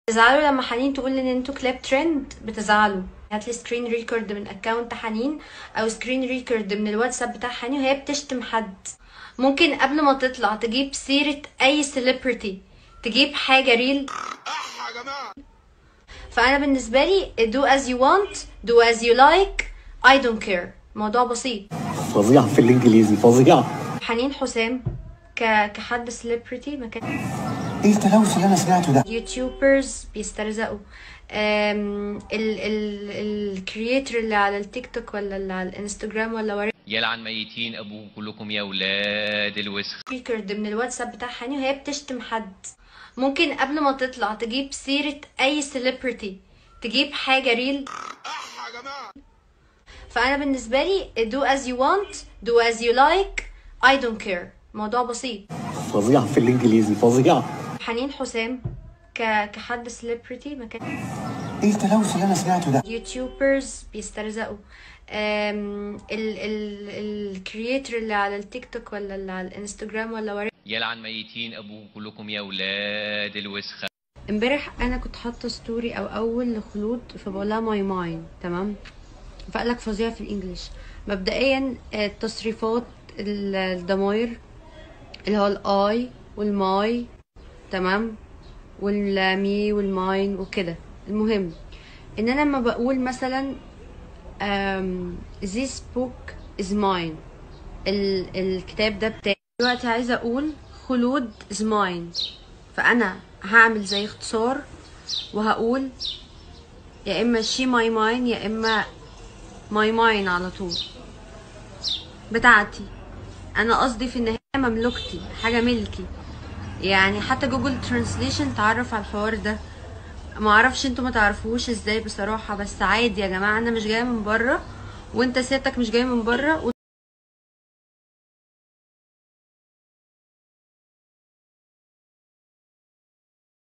بتزعلوا لما حنين تقول ان انتوا كلاب ترند بتزعلوا هات لي سكرين ريكورد من اكونت حنين او سكرين ريكورد من الواتساب بتاع حنين وهي بتشتم حد ممكن قبل ما تطلع تجيب سيرة اي سيلبرتي تجيب حاجة ريل فانا بالنسبة لي do as you want do as you like I don't care موضوع بسيط فظيع في الانجليزي فظيع حنين حسام ك... كحد سيلبرتي ما كان ايه التلوث اللي انا سمعته ده يوتيوبرز بيسترزقوا أم، ال ال الكرييتور اللي على التيك توك ولا اللي على الانستجرام ولا ورا يلعن ميتين ابوكم كلكم يا ولاد الوسخ ريكورد من الواتساب بتاع حني وهي بتشتم حد ممكن قبل ما تطلع تجيب سيرة اي سيلبرتي تجيب حاجة ريل فانا بالنسبة لي do as you want do as you like I don't care موضوع بسيط فظيع في الانجليزي فظيع حنين حسام ك كحد سيلبرتي ما كان ايه التلوث اللي انا سمعته ده يوتيوبرز بيسترزقوا أم، ال ال الكرييتور اللي على التيك توك ولا اللي على الانستجرام ولا ورا يلعن ميتين ابوكم كلكم يا ولاد الوسخ امبارح انا كنت حاطه ستوري او اول لخلود فبقول لها ماي ماين تمام فقال لك فظيع في الانجليش مبدئيا آه، تصريفات ال- الضماير اللي هو الاي والماي تمام والمي والماين وكده المهم ان انا لما بقول مثلا um, this book is mine ال الكتاب ده بتاعي دلوقتي عايزه اقول خلود is mine فانا هعمل زي اختصار وهقول يا اما she my mine يا اما my mine على طول بتاعتي انا قصدي في النهايه مملكتي حاجه ملكي يعني حتى جوجل ترانسليشن تعرف على الحوار ده ما اعرفش انتوا ما تعرفوش ازاي بصراحه بس عادي يا جماعه انا مش جايه من بره وانت سيادتك مش جاي من بره